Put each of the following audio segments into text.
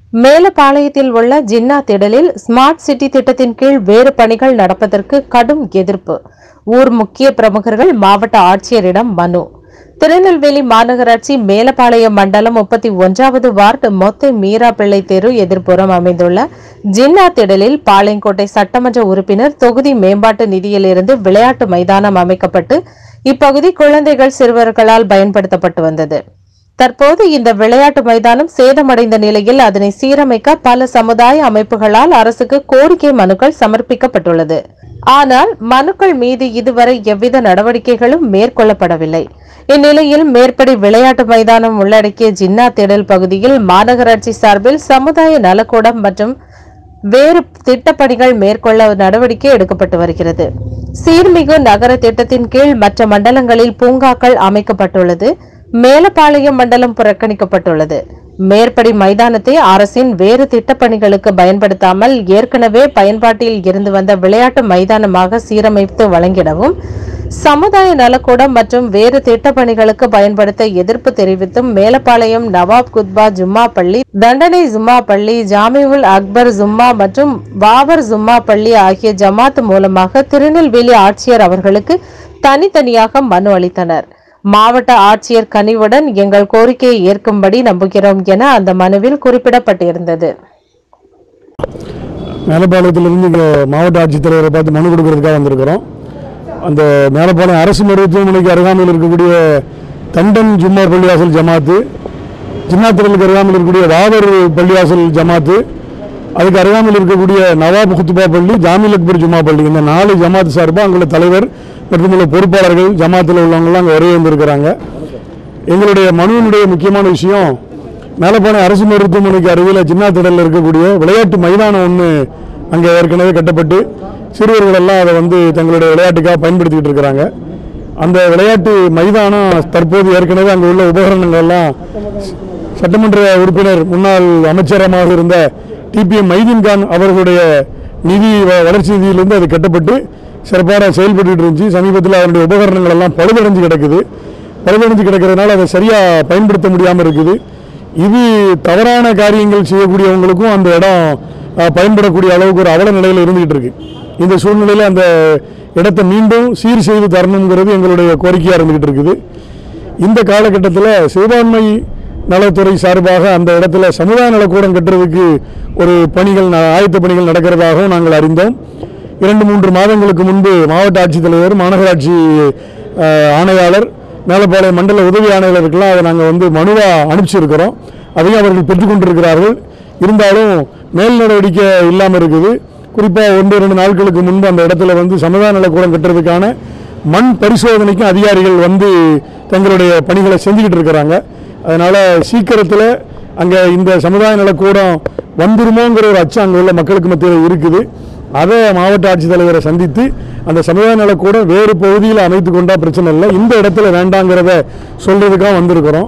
மேலப்பாளையத்தில் உள்ள ஜின்னா திடலில் smart city திட்டத்தின் கீழ் வேறு பணிகள் நடப்பதற்கு கடும் எதிர்ப்பு ஊர் முக்கிய பிரமுகர்கள் மாவட்ட ஆட்சியரிடம் மனு திருநெல்வேலி மாநகராட்சி மேலப்பாளையம் மண்டலம் முப்பத்தி ஒன்றாவது வார்டு மொத்த மீரா பிள்ளை தெரு எதிர்ப்புறம் அமைந்துள்ள ஜின்னா திடலில் பாளையங்கோட்டை சட்டமன்ற உறுப்பினர் தொகுதி மேம்பாட்டு நிதியிலிருந்து விளையாட்டு மைதானம் அமைக்கப்பட்டு இப்பகுதி குழந்தைகள் சிறுவர்களால் பயன்படுத்தப்பட்டு வந்தது தற்போது இந்த விளையாட்டு மைதானம் சேதமடைந்த நிலையில் அதனை சீரமைக்க பல சமுதாய அமைப்புகளால் அரசுக்கு கோரிக்கை மனுக்கள் சமர்ப்பிக்கப்பட்டுள்ளது ஆனால் மனுக்கள் மீது இதுவரை எவ்வித நடவடிக்கைகளும் மேற்கொள்ளப்படவில்லை இந்நிலையில் மேற்படி விளையாட்டு மைதானம் உள்ளடக்கிய ஜின்னா திடல் பகுதியில் மாநகராட்சி சார்பில் சமுதாய நலக்கூடம் மற்றும் வேறு திட்டப்பணிகள் மேற்கொள்ள நடவடிக்கை எடுக்கப்பட்டு வருகிறது சீர்மிகு நகர திட்டத்தின் கீழ் மற்ற மண்டலங்களில் பூங்காக்கள் அமைக்கப்பட்டுள்ளது மேலப்பாளையம் மண்டலம் புறக்கணிக்கப்பட்டுள்ளது மேற்படி மைதானத்தை அரசின் வேறு திட்டப்பணிகளுக்கு பயன்படுத்தாமல் ஏற்கனவே பயன்பாட்டில் இருந்து வந்த விளையாட்டு மைதானமாக சீரமைத்து வழங்கிடவும் சமுதாய நலக்கூடம் மற்றும் வேறு திட்டப்பணிகளுக்கு பயன்படுத்த எதிர்ப்பு தெரிவித்தும் மேலப்பாளையம் நவாப் குத்பா ஜும்மா பள்ளி தண்டனை ஜும்மா பள்ளி ஜாமிவுல் அக்பர் ஜும்மா மற்றும் பாபர் ஜும்மா பள்ளி ஆகிய ஜமாத் மூலமாக திருநெல்வேலி ஆட்சியர் அவர்களுக்கு தனித்தனியாக மனு அளித்தனர் மாவட்ட ஆட்சியர் கனிவுடன் எங்கள் கோரிக்கையை ஏற்கும்படி நம்புகிறோம் என அந்த மனுவில் குறிப்பிடப்பட்டிருந்தது மேலப்பாளையத்திலிருந்து இங்கே மாவட்ட ஆட்சித்தலைவரை பார்த்து மனு கொடுக்கறதுக்காக வந்திருக்கிறோம் அந்த மேலப்பாளையம் அரசு மருத்துவமனைக்கு அருகாமையில் இருக்கக்கூடிய தண்டன் ஜும்மா பள்ளிவாசல் ஜமாத்து ஜின்னாத்திரலுக்கு அருகாமையில் இருக்கக்கூடிய வாவர் பள்ளிவாசல் ஜமாத்து அதுக்கு அருகாமையில் இருக்கக்கூடிய நவாப் குத்துபா பள்ளி ஜாமில் அக்பர் ஜும்மா பள்ளி இந்த நாலு ஜமாத் சார்பாக அங்குள்ள தலைவர் மற்றும் உள்ள பொறுப்பாளர்கள் ஜமாத்தில் உள்ளவங்கலாம் அங்கே வருகை வந்திருக்கிறாங்க எங்களுடைய மனுவினுடைய முக்கியமான விஷயம் மேலப்பாளையம் அரசு மருத்துவமனைக்கு அருகில் சின்னாத்திடலில் இருக்கக்கூடிய விளையாட்டு மைதானம் ஒன்று அங்கே ஏற்கனவே கட்டப்பட்டு சிறுவர்கள் எல்லாம் அதை வந்து தங்களுடைய விளையாட்டுக்காக பயன்படுத்திக்கிட்டு இருக்கிறாங்க அந்த விளையாட்டு மைதானம் தற்போது ஏற்கனவே அங்கே உள்ள உபகரணங்கள் எல்லாம் சட்டமன்ற உறுப்பினர் முன்னாள் அமைச்சரமாக இருந்த டிபிஎம் மைதீன் கான் அவர்களுடைய நிதி வ- வளர்ச்சி நிதியிலிருந்து அது கட்டப்பட்டு சிறப்பாக செயல்பட்டு இருந்துச்சு சமீபத்தில் அவருடைய உபகரணங்கள் எல்லாம் பழுதடைஞ்சு கிடக்குது பழுதடைஞ்சு கிடக்கிறதுனால அதை சரியாக பயன்படுத்த முடியாமல் இருக்குது இது தவறான காரியங்கள் செய்யக்கூடியவங்களுக்கும் அந்த இடம் அஹ், பயன்படக்கூடிய அளவுக்கு ஒரு அவல நிலையில் இருந்துகிட்டு இருக்கு இந்த சூழ்நிலையில் அந்த இடத்தை மீண்டும் சீர் செய்து தரணுங்கிறது எங்களுடைய கோரிக்கையாக இருந்துகிட்டு இருக்குது இந்த காலகட்டத்தில் சிறுபான்மை நலத்துறை சார்பாக அந்த இடத்துல சமுதாய நலக்கூடம் கட்டுறதுக்கு ஒரு பணிகள் ந- ஆயத்த பணிகள் நடக்கிறதாகவும் நாங்கள் அறிந்தோம் இரண்டு மூன்று மாதங்களுக்கு முன்பு மாவட்ட ஆட்சித்தலைவர் மாநகராட்சி அஹ், ஆணையாளர் மேலப்பாளையம் மண்டல உதவி ஆணையாளருக்கெல்லாம் அதை நாங்கள் வந்து மனுவாக அனுப்பிச்சிருக்கிறோம் அதையும் அவர்கள் பெற்றுக்கொண்டிருக்கிறார்கள் இருந்தாலும் மேல் நடவடிக்கை இல்லாமல் இருக்குது குறிப்பாக ஒன்று இரண்டு நாட்களுக்கு முன்பு அந்த இடத்துல வந்து சமுதாய நலக்கூடம் கட்டுறதுக்கான மண் பரிசோதனைக்கும் அதிகாரிகள் வந்து தங்களுடைய பணிகளை செஞ்சுக்கிட்டு இருக்கிறாங்க அதனால் சீக்கிரத்தில் அங்கே இந்த சமுதாய நலக்கூடம் வந்துருமோங்கிற ஒரு அச்சம் அங்கே உள்ள மக்களுக்கு மத்தியில் இருக்குது அதை மாவட்ட ஆட்சித்தலைவரை சந்தித்து அந்த சமுதாய நலக்கூடம் வேறு பகுதியில் அமைத்து கொண்டா பிரச்சனை இல்லை இந்த இடத்துல வேண்டாங்கிறத சொல்றதுக்காக வந்திருக்கிறோம்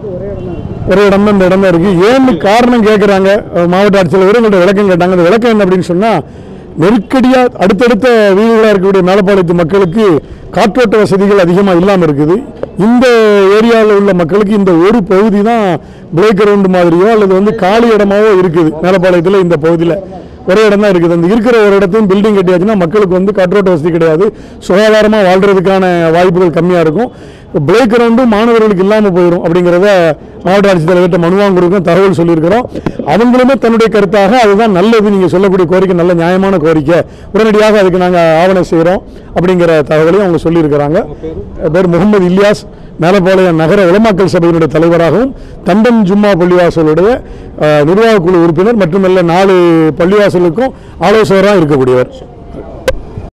ஒரே இடம் தான் இந்த இடம் தான் இருக்கு ஏன்னு காரணம் கேட்குறாங்க மாவட்ட ஆட்சித்தலைவர் எங்கள்ட்ட விளக்கம் கேட்டாங்க அந்த விளக்கம் என்ன அப்படின்னு சொன்னா நெருக்கடியா அடுத்தடுத்த வீடுகளாக இருக்கக்கூடிய மேலப்பாளையத்து மக்களுக்கு காற்றோட்ட வசதிகள் அதிகமாக இல்லாமல் இருக்குது இந்த ஏரியாவில் உள்ள மக்களுக்கு இந்த ஒரு பகுதி தான் பிளே கிரவுண்ட் மாதிரியோ அல்லது வந்து காலி இடமாவோ இருக்குது மேலப்பாளையத்தில் இந்த பகுதியில் ஒரே இடம் தான் இருக்குது அந்த இருக்கிற ஒரு இடத்தையும் பில்டிங் கட்டியாச்சுன்னா மக்களுக்கு வந்து காற்றோட்ட வசதி கிடையாது சுகாதாரமாக வாழ்றதுக்கான வாய்ப்புகள் கம்மியாக இருக்கும் பிளே கிரவுண்டும் மாணவர்களுக்கு இல்லாமல் போயிடும் அப்படிங்கிறத மாவட்ட ஆட்சித்தலைவர்கிட்ட மனுவாங்க கொடுக்கும் தகவல் சொல்லியிருக்கிறோம் அவங்களுமே தன்னுடைய கருத்தாக அதுதான் நல்லது நீங்கள் சொல்லக்கூடிய கோரிக்கை நல்ல நியாயமான கோரிக்கை உடனடியாக அதுக்கு நாங்கள் ஆவணம் செய்கிறோம் அப்படிங்கிற தகவலையும் அவங்க சொல்லியிருக்கிறாங்க பேர் முகமது இல்யாஸ் மேலப்பாளையம் நகர உலமாக்கல் சபையினுடைய தலைவராகவும் தண்டன் ஜும்மா பள்ளிவாசலுடைய அஹ், நிர்வாகக் குழு உறுப்பினர் மற்றும் நாலு பள்ளிவாசலுக்கும் ஆலோசகராக இருக்கக்கூடியவர்